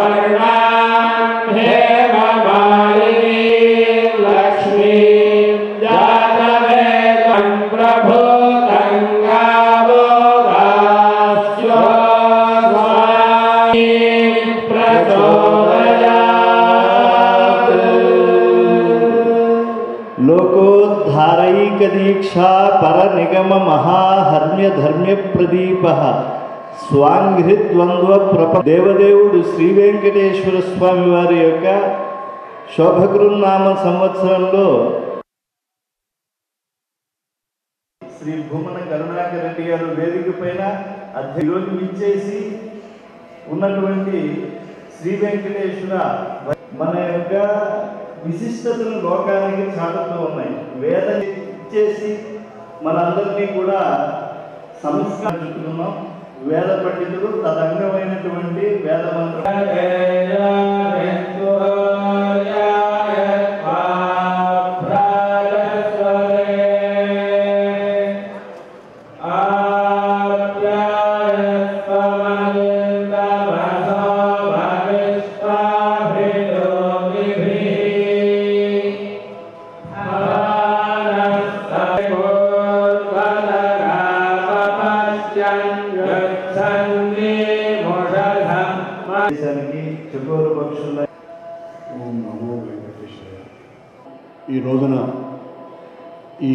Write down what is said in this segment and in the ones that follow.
सुवर्णां हेममालिनीं लक्ष्मीं जातवेदं प्रभूतं गावो दास्यो स्वामी प्रचोदयात् లోకోద్ధారైక దీక్షా పర నిగమ మహాహర్మ్య ధర్మ్య ప్రదీప స్వాంఘ్రిద్వంద్వ ప్రప దేవదేవుడు శ్రీ వెంకటేశ్వర స్వామి వారి యొక్క శోభకృన్నామ సంవత్సరంలో శ్రీ భూమన కరుణాకర్ రెడ్డి గారు వేదిక పైన అధ్యయులు ఇచ్చేసి ఉన్నటువంటి శ్రీ వెంకటేశ్వర మన యొక్క విశిష్టతను లోకానికి చాటుతూ ఉన్నాయి వేద ఇచ్చేసి మనందరినీ కూడా సంస్కరించుకున్నాం వేద పండితుడు తదంగమైనటువంటి వేద మంత్రం దేశానికి చెగోరు పక్షుల ఓం నమో వెంకటేశ్వర ఈ రోజున ఈ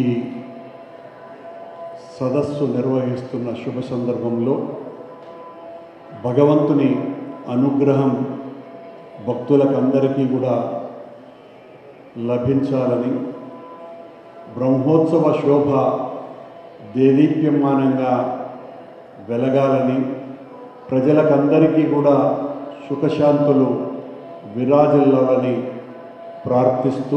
సదస్సు నిర్వహిస్తున్న శుభ సందర్భంలో భగవంతుని అనుగ్రహం భక్తులకందరికీ కూడా లభించాలని బ్రహ్మోత్సవ శోభ దేదీప్యమానంగా వెలగాలని ప్రజలకందరికీ కూడా సుఖశాంతులు విరాజిల్లాలని ప్రార్థిస్తూ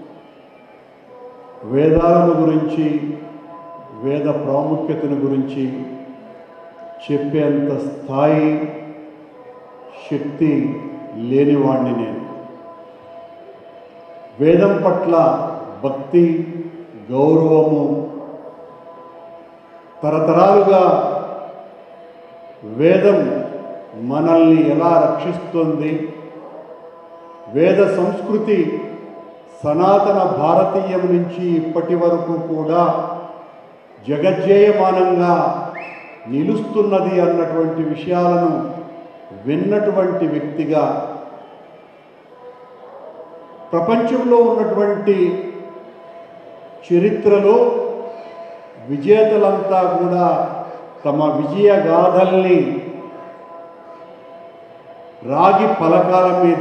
వేదాలను గురించి వేద ప్రాముఖ్యతను గురించి చెప్పేంత స్థాయి శక్తి లేనివాణ్ణి నేను వేదం పట్ల భక్తి గౌరవము తరతరాలుగా వేదం మనల్ని ఎలా రక్షిస్తుంది వేద సంస్కృతి సనాతన భారతీయం నుంచి ఇప్పటి వరకు కూడా జగజ్జేయమానంగా నిలుస్తున్నది అన్నటువంటి విషయాలను విన్నటువంటి వ్యక్తిగా ప్రపంచంలో ఉన్నటువంటి చరిత్రలో విజేతలంతా కూడా తమ విజయ గాథల్ని రాగి పలకాల మీద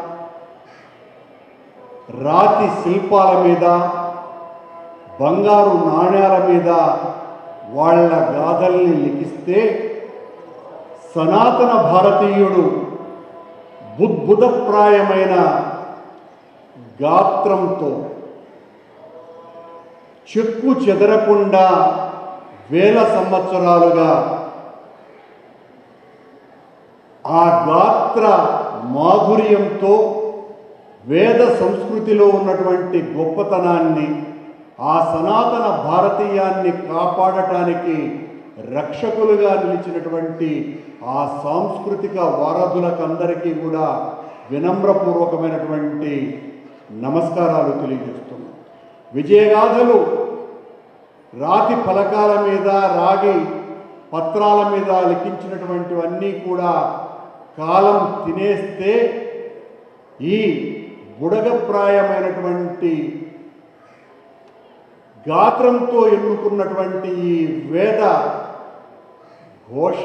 రాతి శిల్పాల మీద బంగారు నాణ్యాల మీద వాళ్ళ గాథల్ని లిఖిస్తే సనాతన భారతీయుడు బుద్భుతప్రాయమైన గాత్రంతో చెక్కు చెదరకుండా వేల సంవత్సరాలుగా ఆ గాత్ర మాధుర్యంతో వేద సంస్కృతిలో ఉన్నటువంటి గొప్పతనాన్ని ఆ సనాతన భారతీయాన్ని కాపాడటానికి రక్షకులుగా నిలిచినటువంటి ఆ సాంస్కృతిక వారధులకందరికీ కూడా వినమ్రపూర్వకమైనటువంటి నమస్కారాలు తెలియజేస్తున్నాం విజయగాథలు రాతి ఫలకాల మీద రాగి పత్రాల మీద లిఖించినటువంటివన్నీ కూడా కాలం తినేస్తే ఈ బుడగప్రాయమైనటువంటి గాత్రంతో ఎన్నుకున్నటువంటి ఈ వేద ఘోష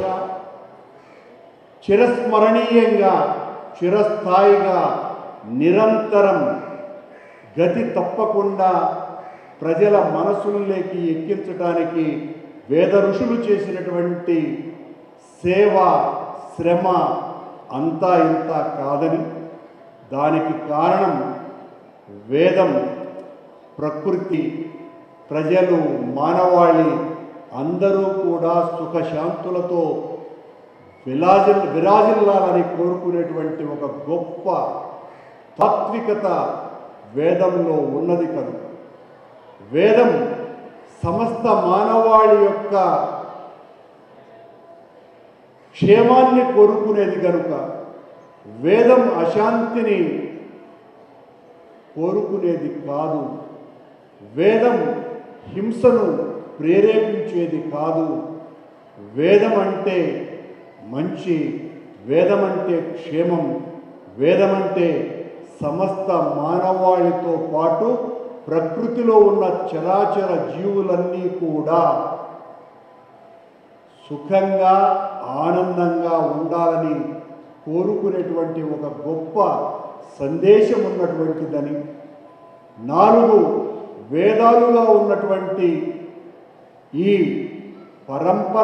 చిరస్మరణీయంగా చిరస్థాయిగా నిరంతరం గతి తప్పకుండా ప్రజల మనసుల్లోకి ఎక్కించడానికి వేద ఋషులు చేసినటువంటి సేవ శ్రమ అంతా ఇంత కాదని దానికి కారణం వేదం ప్రకృతి ప్రజలు మానవాళి అందరూ కూడా సుఖశాంతులతో విలాజి విరాజిల్లాలని కోరుకునేటువంటి ఒక గొప్ప తాత్వికత వేదంలో ఉన్నది కనుక వేదం సమస్త మానవాళి యొక్క క్షేమాన్ని కోరుకునేది కనుక వేదం అశాంతిని కోరుకునేది కాదు వేదం హింసను ప్రేరేపించేది కాదు వేదం అంటే మంచి వేదం అంటే క్షేమం వేదం అంటే సమస్త మానవాళితో పాటు ప్రకృతిలో ఉన్న చరాచర జీవులన్నీ కూడా సుఖంగా ఆనందంగా ఉండాలని కోరుకునేటువంటి ఒక గొప్ప సందేశం ఉన్నటువంటిదని నాలుగు వేదాలుగా ఉన్నటువంటి ఈ పరంపర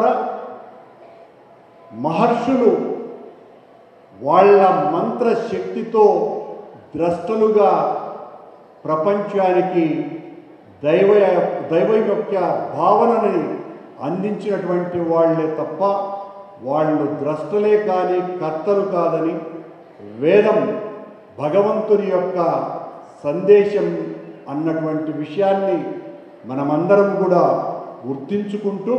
మహర్షులు వాళ్ళ మంత్రశక్తితో ద్రష్టలుగా ప్రపంచానికి దైవ దైవయొక్క భావనని అందించినటువంటి వాళ్ళే తప్ప వాళ్ళు ద్రష్టలే కానీ కర్తలు కాదని వేదం భగవంతుని యొక్క సందేశం అన్నటువంటి విషయాన్ని మనమందరం కూడా గుర్తించుకుంటూ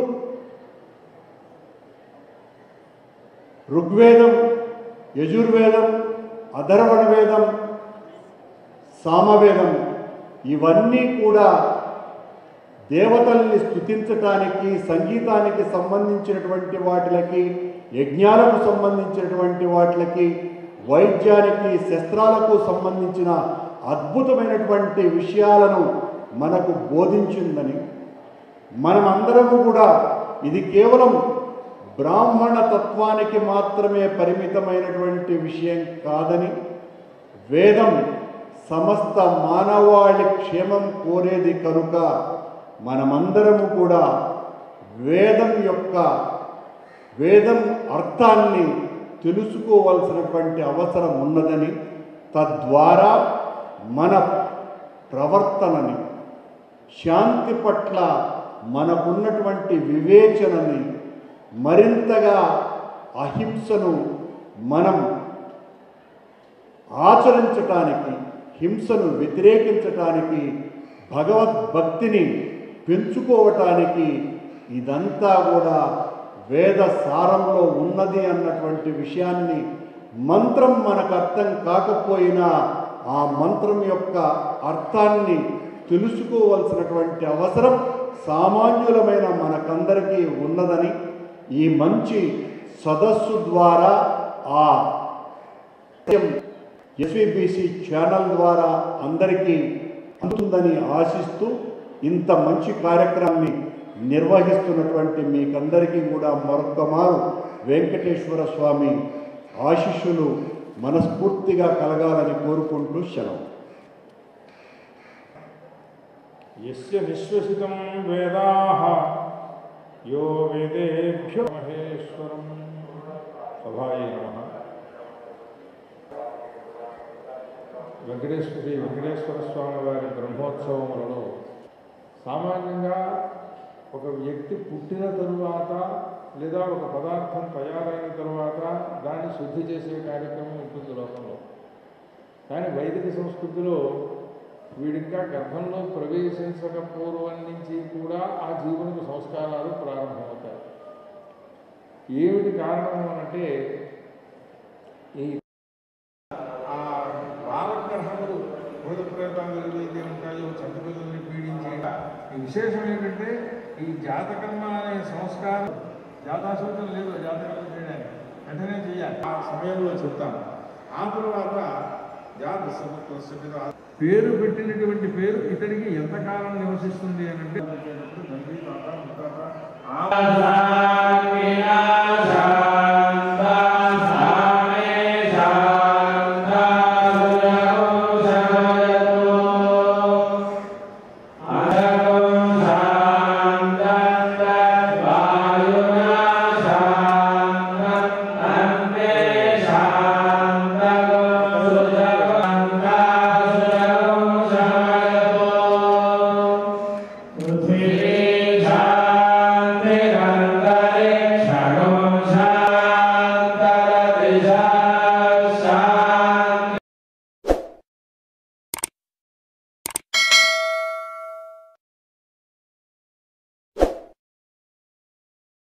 ఋగ్వేదం యజుర్వేదం అధర్వణ వేదం సామవేదం ఇవన్నీ కూడా దేవతల్ని స్థుతించటానికి సంగీతానికి సంబంధించినటువంటి వాటిలకి యజ్ఞాలకు సంబంధించినటువంటి వాటిలకి వైద్యానికి శస్త్రాలకు సంబంధించిన అద్భుతమైనటువంటి విషయాలను మనకు బోధించిందని మనమందరము కూడా ఇది కేవలం బ్రాహ్మణ తత్వానికి మాత్రమే పరిమితమైనటువంటి విషయం కాదని వేదం సమస్త మానవాళి క్షేమం కోరేది కనుక మనమందరము కూడా వేదం యొక్క వేదం అర్థాన్ని తెలుసుకోవాల్సినటువంటి అవసరం ఉన్నదని తద్వారా మన ప్రవర్తనని శాంతి పట్ల మనకున్నటువంటి వివేచనని మరింతగా అహింసను మనం ఆచరించటానికి హింసను వ్యతిరేకించటానికి భగవద్భక్తిని పెంచుకోవటానికి ఇదంతా కూడా వేద సారంలో ఉన్నది అన్నటువంటి విషయాన్ని మంత్రం మనకు అర్థం కాకపోయినా ఆ మంత్రం యొక్క అర్థాన్ని తెలుసుకోవలసినటువంటి అవసరం సామాన్యులమైన మనకందరికీ ఉన్నదని ఈ మంచి సదస్సు ద్వారా ఆ ఎస్విబిసి ఛానల్ ద్వారా అందరికీ అందుతుందని ఆశిస్తూ ఇంత మంచి కార్యక్రమాన్ని నిర్వహిస్తున్నటువంటి మీకందరికీ కూడా మరొక మారు వెంకటేశ్వర స్వామి ఆశీస్సులు మనస్ఫూర్తిగా కలగాలని కోరుకుంటూ సెలవు यस्य निःश्वसितं वेदाः यो वेदेभ्यो महेश्वरं सभायै नमः వెంకటేశ్వర శ్రీ వెంకటేశ్వర స్వామి వారి బ్రహ్మోత్సవములలో సామాన్యంగా ఒక వ్యక్తి పుట్టిన తరువాత లేదా ఒక పదార్థం తయారైన తరువాత దాన్ని శుద్ధి చేసే కార్యక్రమం ఉంటుంది లోకంలో కానీ వైదిక సంస్కృతిలో వీడింకా గర్భంలో ప్రవేశించక పూర్వం నుంచి కూడా ఆ జీవునికి సంస్కారాలు ప్రారంభమవుతాయి ఏమిటి కారణం అంటే ఈ ఆ బాలగ్రహములు భూత ప్రేతాలు ఏవైతే ఉంటాయో చంటిపిల్లల్ని పీడించే ఈ విశేషం ఏంటంటే ఈ జాతకర్మ అనే సంస్కారం జాతాశోచన లేదు జాతకర్మ చేయడానికి వెంటనే చేయాలి ఆ సమయంలో చెప్తాను ఆ తర్వాత జాత సమత్వ పేరు పెట్టినటువంటి పేరు ఇతడికి ఎంతకాలం నివసిస్తుంది అని అంటే తండ్రి తాత ముత్తాత ఆ